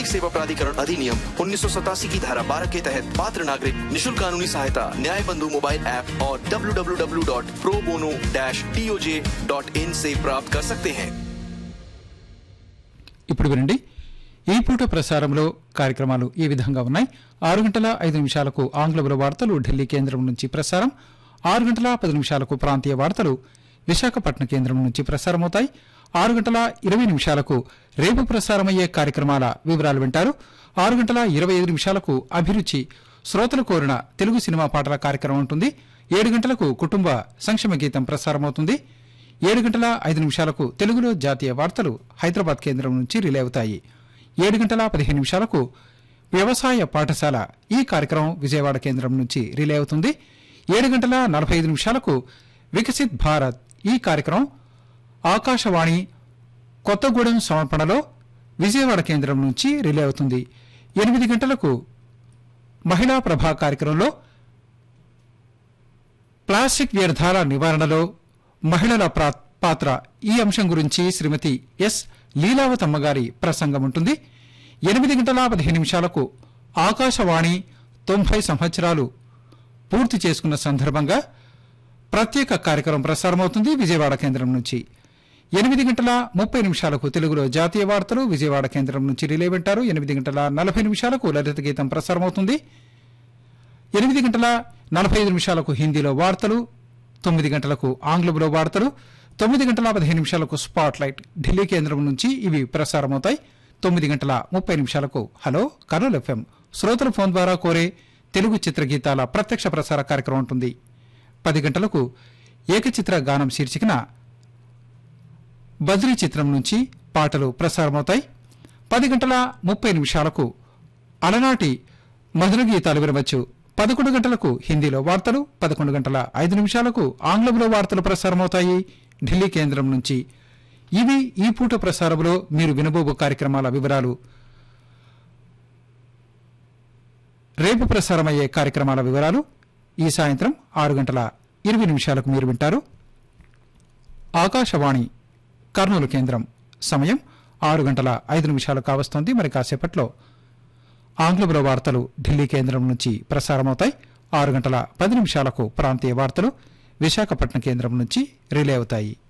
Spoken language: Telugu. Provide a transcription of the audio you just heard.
सेवा प्राधिकरण अधिनियम उन्नीस की धारा 12 के तहत पात्र नागरिक निशुल्क कानूनी सहायता न्याय बंधु मोबाइल ऐप और www.probono-toj.in से प्राप्त कर सकते हैं ఇప్పుడు వినండి ఈ పూట ప్రసారంలో కార్యక్రమాలు ఈ విధంగా ఉన్నాయి ఆరు గంటల ఐదు నిమిషాలకు ఆంగ్లంలో వార్తలు ఢిల్లీ కేంద్రం నుంచి ప్రసారం ఆరు గంటల పది నిమిషాలకు ప్రాంతీయ వార్తలు విశాఖపట్నం కేంద్రం నుంచి ప్రసారమవుతాయి ఆరు గంటల ఇరవై నిమిషాలకు రేపు ప్రసారమయ్యే కార్యక్రమాల వివరాలు వింటారు ఆరు గంటల ఇరవై ఐదు నిమిషాలకు అభిరుచి శ్రోతలు కోరిన తెలుగు సినిమా పాటల కార్యక్రమం ఉంటుంది ఏడు గంటలకు కుటుంబ సంక్షేమ గీతం ప్రసారమవుతుంది ఏడు గంటల ఐదు నిమిషాలకు తెలుగులో జాతీయ వార్తలు హైదరాబాద్ కేంద్రం నుంచి రిలే అవుతాయి ఏడు గంటల పదిహేను నిమిషాలకు వ్యవసాయ పాఠశాల ఈ కార్యక్రమం విజయవాడ కేంద్రం నుంచి రిలే అవుతుంది ఏడు గంటల నలభై ఐదు నిమిషాలకు వికసిత్ భారత్ ఈ కార్యక్రమం ఆకాశవాణి కొత్తగూడెం సమర్పణలో విజయవాడ కేంద్రం నుంచి రిలే అవుతుంది ఎనిమిది గంటలకు మహిళా ప్రభా కార్యక్రమంలో ప్లాస్టిక్ వ్యర్థాల నివారణలో మహిళల ప్రా- పాత్ర ఈ అంశం గురించి శ్రీమతి ఎస్ లీలావతమ్మ గారి ప్రసంగం ఉంటుంది ఎనిమిది గంటల పదిహేను నిమిషాలకు ఆకాశవాణి తొంభై సంవత్సరాలు పూర్తి చేసుకున్న సందర్భంగా ప్రత్యేక కార్యక్రమం ప్రసారమవుతుంది విజయవాడ కేంద్రం నుంచి ఎనిమిది గంటల ముప్పై నిమిషాలకు తెలుగులో జాతీయ వార్తలు విజయవాడ కేంద్రం నుంచి రిలే వింటారు ఎనిమిది గంటల నలభై నిమిషాలకు లలిత గీతం ప్రసారమవుతుంది ఎనిమిది గంటల నలభై ఐదు నిమిషాలకు హిందీలో వార్తలు తొమ్మిది గంటలకు ఆంగ్లంలో వార్తలు తొమ్మిది గంటల పదిహేను నిమిషాలకు స్పాట్ లైట్ ఢిల్లీ కేంద్రం నుంచి ఇవి ప్రసారమవుతాయి తొమ్మిది గంటల ముప్పై నిమిషాలకు హలో కర్నూలు ఎఫ్ఎం శ్రోతల ఫోన్ ద్వారా కోరే తెలుగు చిత్రగీతాల ప్రత్యక్ష ప్రసార కార్యక్రమం ఉంటుంది పది గంటలకు ఏకచిత్ర గానం శీర్షికన బద్రీ చిత్రం నుంచి పాటలు ప్రసారమవుతాయి పది గంటల ముప్పై నిమిషాలకు అలనాటి మధుర గీతాలు వినవచ్చు పదకొండు గంటలకు హిందీలో వార్తలు పదకొండు గంటల ఐదు నిమిషాలకు ఆంగ్లంలో వార్తలు ప్రసారమవుతాయి ఢిల్లీ కేంద్రం నుంచి ఇవి ఈ పూట ప్రసారంలో మీరు వినబోబు కార్యక్రమాల వివరాలు రేపు ప్రసారమయ్యే కార్యక్రమాల వివరాలు ఈ సాయంత్రం ఆరు గంటల ఇరవై నిమిషాలకు మీరు వింటారు ఆకాశవాణి కర్నూలు కేంద్రం సమయం ఆరు గంటల ఐదు నిమిషాలు కావస్తోంది మరి కాసేపట్లో ఆంగ్లంలో వార్తలు ఢిల్లీ కేంద్రం నుంచి ప్రసారమవుతాయి ఆరు గంటల పది నిమిషాలకు ప్రాంతీయ వార్తలు విశాఖపట్నం కేంద్రం నుంచి రిలే అవుతాయి